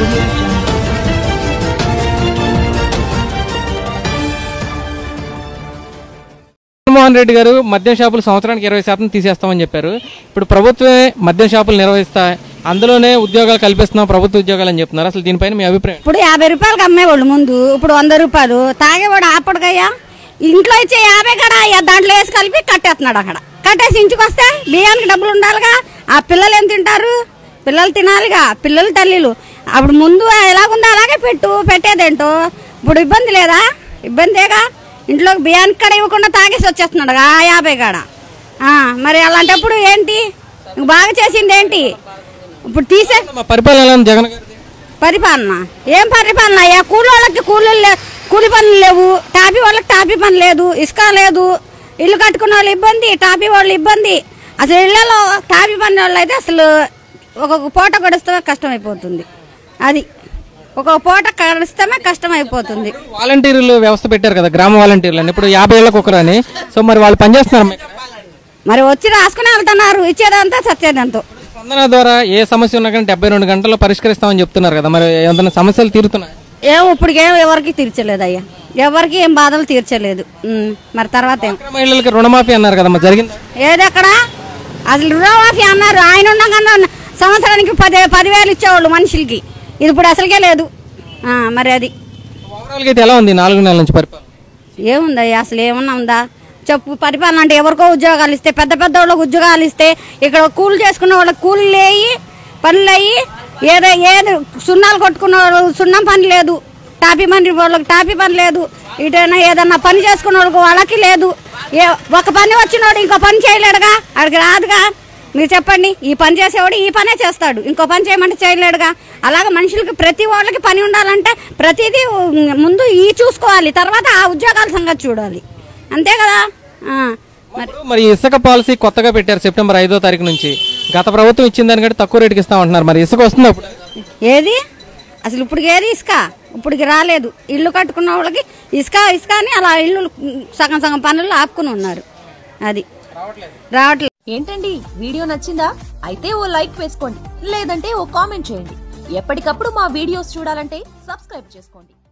audio jungle. Jaganmohan Reddy గారు మద్యం షాపులు సంవత్సరానికి ఇరవై శాతం తీసేస్తామని చెప్పారు ఇప్పుడు ప్రభుత్వమే మద్యం షాపులు నిర్వహిస్తా అందులోనే ఉద్యోగాలు కల్పిస్తున్నాం ప్రభుత్వ ఉద్యోగాలు అని చెప్తున్నారు అసలు దీనిపైన మీ అభిప్రాయం ఇప్పుడు యాభై రూపాయలకి అమ్మేవాళ్ళు ముందు ఇప్పుడు వంద రూపాయలు తాగేవాడు ఆపడుకయ్యా ఇంట్లో ఇచ్చే యాభై కడ అయ్యా దాంట్లో వేసి కలిపి కట్టేస్తున్నాడు అక్కడ కట్టేసి ఇంటికి వస్తే బియ్యానికి డబ్బులు ఉండాలిగా ఆ పిల్లలు ఏం తింటారు పిల్లలు తినాలిగా పిల్లలు తల్లిలు అప్పుడు ముందు ఎలాగుందో అలాగే పెట్టు పెట్టేదేంటో ఇప్పుడు ఇబ్బంది లేదా ఇబ్బందేగా ఇంట్లోకి బియ్యానికి కడ ఇవ్వకుండా తాగేసి వచ్చేస్తున్నాడు ఆ యాభై కాడ ఆ, మరి అలాంటప్పుడు ఏంటి ఇంక బాగా చేసింది ఏంటి ఇప్పుడు తీసే మా పరిపాలన ఎలా ఉంది జగన్ గారిది పరిపాలన ఏం పరిపాలన అయ్యా కూలి వాళ్ళకి కూలీలు లే కూలి పనులు లేవు టాపీ వాళ్ళకి టాపీ పని లేదు ఇసుక లేదు ఇల్లు కట్టుకున్న వాళ్ళు ఇబ్బంది టాపీ వాళ్ళు ఇబ్బంది అసలు ఇళ్లలో టాపీ పని వాళ్ళు అయితే అసలు ఒక్కొక్క పూట గడుస్తే కష్టమైపోతుంది అది ఒక్కొక్క పూట గడిస్తేనే కష్టమైపోతుంది వాలంటీర్లు వ్యవస్థ పెట్టారు కదా గ్రామ వాలంటీర్లు అని ఇప్పుడు యాభై ఏళ్ళకి ఒకరని సో మరి వాళ్ళు పనిచేస్తున్నారు మీ ఇక్కడ? మరి వచ్చి రాసుకుని వెళ్తున్నారు ఇచ్చేదంతా సత్యేదంతో స్పందన ద్వారా ఏ సమస్య ఉన్నా కానీ డెబ్బై రెండు గంటల్లో పరిష్కరిస్తామని చెప్తున్నారు కదా మరి ఏదైనా సమస్యలు తీరుతున్నాయి ఏం ఇప్పటికేం ఎవరికి తీర్చలేదు అయ్యా ఎవరికి ఏం బాధలు తీర్చలేదు ఉమ్, మరి తర్వాత ఏం మహిళలకి రుణమాఫీ అన్నారు కదా మరి జరిగిందా ఏది అక్కడ అసలు రుణమాఫీ అన్నారు ఆయన ఉండగానే సంవత్సరానికి పది పదివేలు ఇచ్చేవాళ్ళు మనుషులకి ఇది ఇప్పుడు అసలుకే లేదు ఆ, మరి అది ఓవరాల్గా అయితే ఎలా ఉంది నాలుగు నెలల నుంచి పరిపాలన ఏముందయ్యా అసలు ఏమన్నా ఉందా చెప్పు పరిపాలన అంటే ఎవరికో ఉద్యోగాలు ఇస్తే పెద్ద పెద్ద వాళ్ళకి ఉద్యోగాలు ఇస్తే ఇక్కడ కూలి చేసుకున్న వాళ్ళకి కూలీలు వేయి పనులు అయ్యి ఏదో ఏది సున్నాలు కొట్టుకున్న వాళ్ళు సున్నం పని లేదు టాపీ పని వాళ్ళకి టాపీ పని లేదు ఇటైనా ఏదన్నా పని చేసుకున్న వాళ్ళకి వాళ్ళకి లేదు ఏ ఒక పని వచ్చినోడు ఇంకో పని చేయలేడుగా అక్కడికి రాదుగా మీరు చెప్పండి ఈ పని చేసేవాడు ఈ పనే చేస్తాడు ఇంకో పని చేయమంటే చేయలేడుగా అలాగే మనుషులకి ప్రతి వాళ్ళకి పని ఉండాలంటే ప్రతిదీ ముందు ఈ చూసుకోవాలి తర్వాత ఆ ఉద్యోగాల సంగతి చూడాలి అంతే కదా ఆ, మరి ఇప్పుడు మరి ఇసుక పాలసీ కొత్తగా పెట్టారు సెప్టెంబర్ ఐదో తారీఖు నుంచి గత ప్రభుత్వం ఇచ్చిన దానికంటే తక్కువ రేటుకి ఇస్తామంటున్నారు మరి ఇసుక వస్తుంది అప్పుడు ఏది అసలు ఇప్పుడు ఏది ఇసుక ఇప్పటికి రాలేదు ఇల్లు కట్టుకున్న వాళ్ళకి ఇసుక ఇసుక అని అలా ఇల్లు సగం సగం పనులు ఆపుకుని ఉన్నారు అది రావట్లేదు ఏంటండి వీడియో నచ్చిందా అయితే ఓ లైక్ వేసుకోండి లేదంటే ఓ కామెంట్ చేయండి ఎప్పటికప్పుడు మా వీడియోస్ చూడాలంటే సబ్స్క్రైబ్ చేసుకోండి